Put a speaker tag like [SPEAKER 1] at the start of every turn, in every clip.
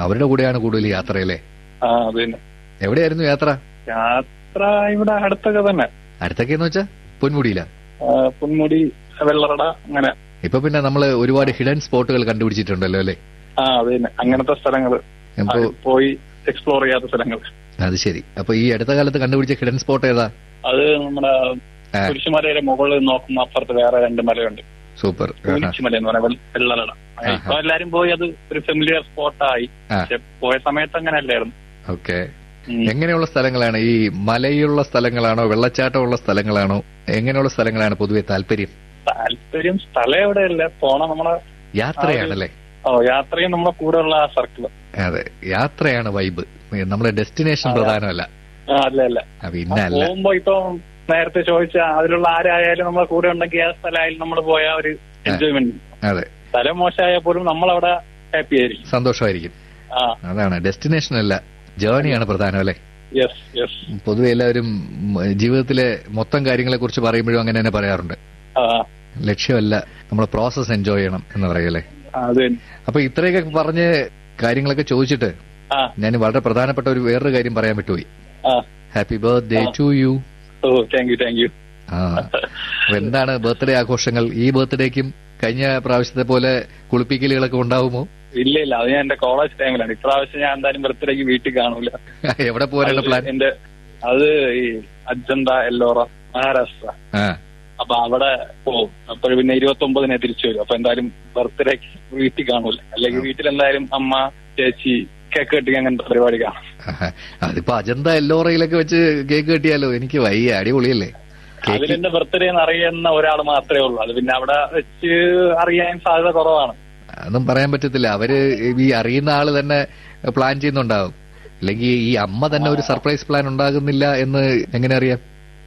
[SPEAKER 1] അവരുടെ കൂടെയാണ് കൂടുതൽ യാത്രയല്ലേ
[SPEAKER 2] ആ അത് തന്നെ
[SPEAKER 1] എവിടെയായിരുന്നു യാത്ര
[SPEAKER 2] യാത്ര ഇവിടെ അടുത്തൊക്കെ തന്നെ
[SPEAKER 1] അടുത്തൊക്കെയെന്ന് വെച്ചാ പൊന്മുടിയില
[SPEAKER 2] ആ, പൊന്മുടി വെള്ളറട അങ്ങനെ
[SPEAKER 1] ഇപ്പൊ പിന്നെ നമ്മള് ഒരുപാട് ഹിഡൻ സ്പോട്ടുകൾ കണ്ടുപിടിച്ചിട്ടുണ്ടല്ലോ അല്ലേ
[SPEAKER 2] ആ അത് തന്നെ അങ്ങനത്തെ സ്ഥലങ്ങള്
[SPEAKER 1] അപ്പോ
[SPEAKER 2] ആ, പോയി എക്സ്പ്ലോർ ചെയ്യാത്ത സ്ഥലങ്ങൾ
[SPEAKER 1] അത് ശരി അപ്പൊ ഈ അടുത്ത കാലത്ത് കണ്ടുപിടിച്ച ഹിഡൻ സ്പോട്ട് ഏതാ
[SPEAKER 2] അത് നമ്മുടെ
[SPEAKER 1] ആ.
[SPEAKER 2] കുരിശുമലയുടെ മുകളിൽ നോക്കുമ്പോ അപ്പുറത്ത് വേറെ രണ്ട് മലയുണ്ട്
[SPEAKER 1] സൂപ്പർ
[SPEAKER 2] കുരിശുമല എന്ന് പറഞ്ഞാൽ വെള്ളറട
[SPEAKER 1] ആഹാ.
[SPEAKER 2] ഇപ്പൊ എല്ലാരും പോയി അത് ഒരു ഫെമിലിയർ സ്പോട്ടായി
[SPEAKER 1] ആ.
[SPEAKER 2] പക്ഷെ പോയ സമയത്ത് അങ്ങനെ അല്ലായിരുന്നു
[SPEAKER 1] ഓക്കെ
[SPEAKER 2] ഉം.
[SPEAKER 1] എങ്ങനെയുള്ള സ്ഥലങ്ങളാണ് ഈ മലയുള്ള സ്ഥലങ്ങളാണോ വെള്ളച്ചാട്ടമുള്ള സ്ഥലങ്ങളാണോ എങ്ങനെയുള്ള സ്ഥലങ്ങളാണ് പൊതുവെ താല്പര്യം
[SPEAKER 2] താല്പര്യം സ്ഥലം എവിടെയല്ല പോണം നമ്മളെ
[SPEAKER 1] യാത്രയാണല്ലേ
[SPEAKER 2] ഓ യാത്രയും നമ്മളെ കൂടെ ഉള്ള ആ സർക്കിള്
[SPEAKER 1] അതെ യാത്രയാണ് വൈബ് നമ്മുടെ ഡെസ്റ്റിനേഷൻ
[SPEAKER 2] അതെ. ആ
[SPEAKER 1] പ്രധാനമല്ല
[SPEAKER 2] അല്ല അല്ല
[SPEAKER 1] ആ, പിന്നെ അല്ല
[SPEAKER 2] പോകുമ്പോ ഇപ്പൊ നേരത്തെ ചോദിച്ച അതിലുള്ള ആരായാലും നമ്മളെ കൂടെ ഉണ്ടെങ്കിൽ ആ സ്ഥലമായാലും നമ്മൾ പോയ ഒരു എൻജോയ്മെന്റ്
[SPEAKER 1] അതെ
[SPEAKER 2] സ്ഥലം മോശമായ പോലും നമ്മളവിടെ ഹാപ്പി ആയിരിക്കും
[SPEAKER 1] സന്തോഷമായിരിക്കും
[SPEAKER 2] ആ
[SPEAKER 1] അതാണ് ഡെസ്റ്റിനേഷൻ അല്ല ജേർണിയാണ് പ്രധാനം അല്ലേ
[SPEAKER 2] യെസ് യെസ്
[SPEAKER 1] പൊതുവെ എല്ലാവരും ഉം, ജീവിതത്തിലെ മൊത്തം കാര്യങ്ങളെ കുറിച്ച് പറയുമ്പോഴും അങ്ങനെ തന്നെ പറയാറുണ്ട്
[SPEAKER 2] ആ
[SPEAKER 1] ലക്ഷ്യമല്ല നമ്മൾ പ്രോസസ് എൻജോയ് ചെയ്യണം എന്ന് പറയല്ലേ
[SPEAKER 2] ആ, അത് തന്നെ
[SPEAKER 1] അപ്പൊ ഇത്രയൊക്കെ പറഞ്ഞ് കാര്യങ്ങളൊക്കെ ചോദിച്ചിട്ട്
[SPEAKER 2] ആ
[SPEAKER 1] ഞാൻ വളരെ പ്രധാനപ്പെട്ട ഒരു വേറൊരു കാര്യം പറയാൻ പറ്റുപോയി
[SPEAKER 2] ആ
[SPEAKER 1] ഹാപ്പി ബർത്ത്ഡേ
[SPEAKER 2] ആ.
[SPEAKER 1] To you
[SPEAKER 2] oh thank you thank you
[SPEAKER 1] ആ അപ്പൊ എന്താണ് ബർത്ത്ഡേ ആഘോഷങ്ങൾ ഈ ബർത്ത്ഡേക്കും കഴിഞ്ഞ പ്രാവശ്യത്തെ പോലെ കുളിപ്പിക്കലുകളൊക്കെ ഉണ്ടാവുമോ
[SPEAKER 2] ഇല്ല ഇല്ല അത് ഞാൻ എന്റെ കോളേജ് ടൈമിലാണ് ഇപ്രാവശ്യം ഞാൻ എന്തായാലും ബർത്ത്ഡേക്ക് വീട്ടിൽ കാണൂല
[SPEAKER 1] എവിടെ പോകാനാണ്
[SPEAKER 2] അത്
[SPEAKER 1] പ്ലാൻ
[SPEAKER 2] എന്റെ അത് ഈ അജന്ത എല്ലോറ മഹാരാഷ്ട്ര
[SPEAKER 1] ആ
[SPEAKER 2] അപ്പൊ അവിടെ പോവും അപ്പോൾ പിന്നെ ഇരുപത്തി ഒമ്പതിനെ തിരിച്ചു വരും അപ്പൊ എന്തായാലും ബർത്ത്ഡേക്ക് വീട്ടിൽ കാണൂല അല്ലെങ്കിൽ വീട്ടിൽ എന്തായാലും അമ്മ ചേച്ചി കേക്ക് കെട്ടിങ് അങ്ങനത്തെ പരിപാടി കാണും
[SPEAKER 1] ആഹാ. അതിപ്പോ അജന്ത എല്ലോറയിലൊക്കെ വെച്ച് കേക്ക് കെട്ടിയാലോ എനിക്ക് വയ്യ അടിപൊളിയല്ലേ
[SPEAKER 2] അതിൽ
[SPEAKER 1] കേക്ക്
[SPEAKER 2] എന്റെ ബർത്ത്ഡേ എന്ന് അറിയുന്ന ഒരാൾ മാത്രമേ ഉള്ളൂ അത് പിന്നെ അവിടെ വെച്ച് അറിയാൻ സാധ്യത കുറവാണ്
[SPEAKER 1] അതൊന്നും പറയാൻ പറ്റത്തില്ല അവര് ഈ അറിയുന്ന ആള് തന്നെ പ്ലാൻ ചെയ്യുന്നുണ്ടാവും അല്ലെങ്കിൽ ഈ അമ്മ തന്നെ ഒരു സർപ്രൈസ് പ്ലാൻ ഉണ്ടാകുന്നില്ല എന്ന് എങ്ങനെ അറിയാം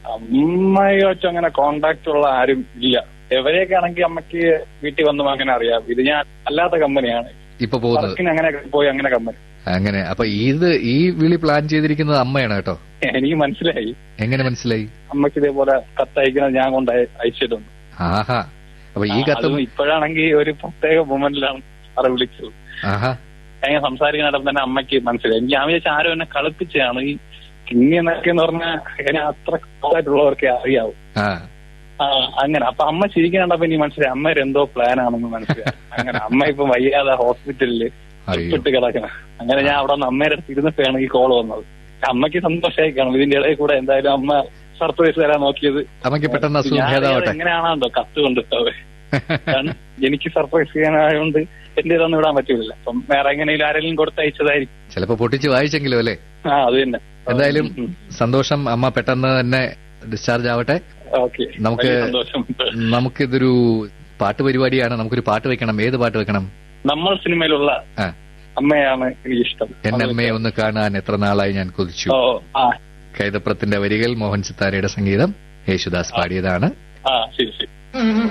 [SPEAKER 2] അമ്മയെ വെച്ച് അങ്ങനെ കോണ്ടാക്ട് ഉള്ള ആരും ഇല്ല എവരെയൊക്കെ ആണെങ്കിൽ അമ്മയ്ക്ക് വീട്ടിൽ വന്നും അങ്ങനെ അറിയാം ഇത് ഞാൻ അല്ലാത്ത കമ്പനിയാണ്
[SPEAKER 1] ഇപ്പൊ പോകുന്നത്
[SPEAKER 2] വർക്കിന് അങ്ങനെ പോയി അങ്ങനെ കമ്പനി
[SPEAKER 1] അങ്ങനെ അപ്പൊ ഇത് ഈ വിളി പ്ലാൻ ചെയ്തിരിക്കുന്നത് അമ്മയാണ് കേട്ടോ
[SPEAKER 2] എനിക്ക് മനസ്സിലായി
[SPEAKER 1] എങ്ങനെ മനസ്സിലായി
[SPEAKER 2] അമ്മയ്ക്ക് ഇതേപോലെ കത്തയക്കുന്നത് ഞാൻ കൊണ്ട് അയ- അയച്ചിട്ടുണ്ട്
[SPEAKER 1] ആഹാ അപ്പൊ ഈ കത്ത്
[SPEAKER 2] അതും ഇപ്പോഴാണെങ്കിൽ ഒരു പ്രത്യേക മൊമെന്റിലാണ് സാറ് വിളിച്ചത്
[SPEAKER 1] ആഹാ
[SPEAKER 2] ഞാൻ സംസാരിക്കുന്നിടം തന്നെ അമ്മയ്ക്ക് മനസ്സിലായി എനിക്ക് ഞാൻ വിചാരിച്ച ആരും എന്നെ കളിപ്പിച്ചതാണ് ഈ കിങ്ങി എന്നൊക്കെ എന്ന് പറഞ്ഞാൽ എന്നെ അത്ര ആയിട്ടുള്ളവർക്കേ അറിയാവൂ
[SPEAKER 1] ആ
[SPEAKER 2] ആ അങ്ങനെ അപ്പൊ അമ്മ ചിരിക്കുന്നുണ്ടപ്പോ എനിക്ക് മനസ്സിലായി അമ്മയുടെ എന്തോ പ്ലാൻ ആണെന്ന് മനസ്സിലായി അങ്ങനെ അമ്മ ഇപ്പൊ വയ്യാതെ ഹോസ്പിറ്റലില്
[SPEAKER 1] അയ്യോ
[SPEAKER 2] ഇട്ട് കിടക്കണം അങ്ങനെ ഞാൻ അവിടെ നിന്ന് അമ്മയുടെ അടുത്ത് ഇരുന്നിട്ടാണ് ഈ കോൾ വന്നത് അമ്മയ്ക്ക് സന്തോഷമായി കാണും ഇതിന്റെ ഇടയിൽ കൂടെ എന്തായാലും അമ്മ സർപ്രൈസ് തരാൻ നോക്കിയത്
[SPEAKER 1] അമ്മയ്ക്ക് പെട്ടെന്ന് അസുഖം
[SPEAKER 2] ഞാൻ
[SPEAKER 1] ഭേദമാവട്ടെ
[SPEAKER 2] എങ്ങനെയാണോ കത്ത് കൊണ്ടിട്ടത് കാരണം എനിക്ക് സർപ്രൈസ് ചെയ്യാനായതുകൊണ്ട് എന്റെ ഇതൊന്നും വിടാൻ പറ്റൂല അപ്പം വേറെ എങ്ങനെയും ആരെങ്കിലും കൊടുത്തയച്ചതായിരിക്കും
[SPEAKER 1] ചിലപ്പോ പൊട്ടിച്ച് വായിച്ചെങ്കിലും അല്ലേ
[SPEAKER 2] ആ അത് തന്നെ
[SPEAKER 1] എന്തായാലും സന്തോഷം അമ്മ പെട്ടെന്ന് തന്നെ ഡിസ്ചാർജ് ആവട്ടെ
[SPEAKER 2] ഓക്കെ
[SPEAKER 1] നമുക്ക്
[SPEAKER 2] സന്തോഷം
[SPEAKER 1] നമുക്കിതൊരു പാട്ട് പരിപാടിയാണ് നമുക്കൊരു പാട്ട് വെക്കണം ഏത് പാട്ട് വെക്കണം
[SPEAKER 2] നമ്മൾ സിനിമയിലുള്ള
[SPEAKER 1] ആ.
[SPEAKER 2] അമ്മയാണ് എനിക്ക് ഇഷ്ടം
[SPEAKER 1] എന്നെ അമ്മയെ ഒന്ന് കാണാൻ എത്ര നാളായി ഞാൻ കൊതിച്ചു
[SPEAKER 2] ഓ ആ
[SPEAKER 1] കൈതപ്രത്തിന്റെ വരികൾ മോഹൻ സിത്താരയുടെ സംഗീതം യേശുദാസ് പാടിയതാണ്
[SPEAKER 2] ആ ശരി ശരി